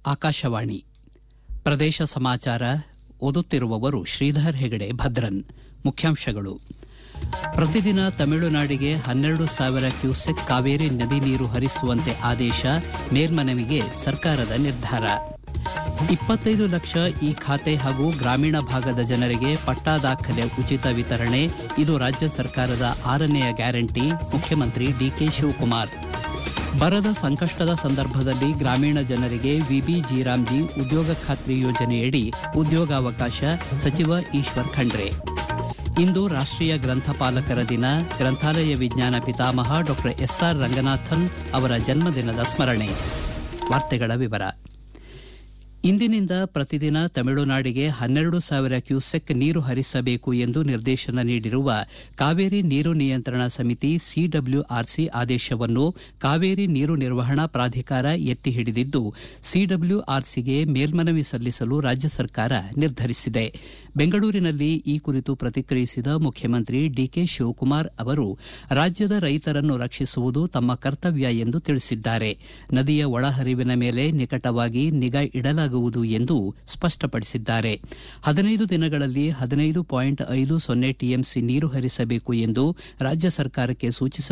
ಆಕಾಶವಾಣಿ ಪ್ರದೇಶ ಸಮಾಚಾರ ಓದುತ್ತಿರುವವರು ಶ್ರೀಧರ್ ಹೆಗಡೆ ಭದ್ರನ್ ಮುಖ್ಯಾಂಶಗಳು ಪ್ರತಿದಿನ ತಮಿಳುನಾಡಿಗೆ ಹನ್ನೆರಡು ಸಾವಿರ ಕ್ಯೂಸೆಕ್ ಕಾವೇರಿ ನದಿ ನೀರು ಹರಿಸುವಂತೆ ಆದೇಶ ಮೇಲ್ಮನವಿಗೆ ಸರ್ಕಾರದ ನಿರ್ಧಾರ ಇಪ್ಪತ್ತೈದು ಲಕ್ಷ ಈ ಖಾತೆ ಹಾಗೂ ಗ್ರಾಮೀಣ ಭಾಗದ ಜನರಿಗೆ ಪಟ್ಟಾ ದಾಖಲೆ ಉಚಿತ ವಿತರಣೆ ಇದು ರಾಜ್ಯ ಸರ್ಕಾರದ ಆರನೆಯ ಗ್ಯಾರಂಟಿ ಮುಖ್ಯಮಂತ್ರಿ ಡಿಕೆ ಶಿವಕುಮಾರ್ ಬರದ ಸಂಕಷ್ಟದ ಸಂದರ್ಭದಲ್ಲಿ ಗ್ರಾಮೀಣ ಜನರಿಗೆ ವಿಬಿ ಜೀರಾಮ್ಜಿ ಉದ್ಯೋಗ ಖಾತ್ರಿ ಯೋಜನೆಯಡಿ ಉದ್ಯೋಗಾವಕಾಶ ಸಚಿವ ಈಶ್ವರ್ ಖಂಡ್ರೆ ಇಂದು ರಾಷ್ಟೀಯ ಗ್ರಂಥಪಾಲಕರ ದಿನ ಗ್ರಂಥಾಲಯ ವಿಜ್ಞಾನ ಪಿತಾಮಹ ಡಾ ಎಸ್ಆರ್ ರಂಗನಾಥನ್ ಅವರ ಜನ್ಮದಿನದ ಸ್ಮರಣೆ ವಾರ್ತೆಗಳ ವಿವರ ಇಂದಿನಿಂದ ಪ್ರತಿದಿನ ತಮಿಳುನಾಡಿಗೆ ಹನ್ನೆರಡು ಸಾವಿರ ಕ್ಯೂಸೆಕ್ ನೀರು ಹರಿಸಬೇಕು ಎಂದು ನಿರ್ದೇಶನ ನೀಡಿರುವ ಕಾವೇರಿ ನೀರು ನಿಯಂತ್ರಣ ಸಮಿತಿ ಸಿಡಬ್ಲ್ಯೂಆರ್ಸಿ ಆದೇಶವನ್ನು ಕಾವೇರಿ ನೀರು ನಿರ್ವಹಣಾ ಪ್ರಾಧಿಕಾರ ಎತ್ತಿ ಹಿಡಿದಿದ್ದು ಸಿಡಬ್ಲ್ಯೂಆರ್ಸಿಗೆ ಮೇಲ್ಮನವಿ ಸಲ್ಲಿಸಲು ರಾಜ್ಯ ಸರ್ಕಾರ ನಿರ್ಧರಿಸಿದೆ ಬೆಂಗಳೂರಿನಲ್ಲಿ ಈ ಕುರಿತು ಪ್ರತಿಕ್ರಿಯಿಸಿದ ಮುಖ್ಯಮಂತ್ರಿ ಡಿಕೆ ಶಿವಕುಮಾರ್ ಅವರು ರಾಜ್ಯದ ರೈತರನ್ನು ರಕ್ಷಿಸುವುದು ತಮ್ಮ ಕರ್ತವ್ಯ ಎಂದು ತಿಳಿಸಿದ್ದಾರೆ ನದಿಯ ಒಳಹರಿವಿನ ಮೇಲೆ ನಿಕಟವಾಗಿ ನಿಗಾ ಇಡಲಾಗುವುದು ಎಂದು ಸ್ಪಷ್ಟಪಡಿಸಿದ್ದಾರೆ ಹದಿನೈದು ದಿನಗಳಲ್ಲಿ ಹದಿನೈದು ಪಾಯಿಂಟ್ ಐದು ಸೊನ್ನೆ ಟಿಎಂಸಿ ನೀರು ಹರಿಸಬೇಕು ಎಂದು ರಾಜ್ಯ ಸರ್ಕಾರಕ್ಕೆ ಸೂಚಿಸಲಾಗಿದೆ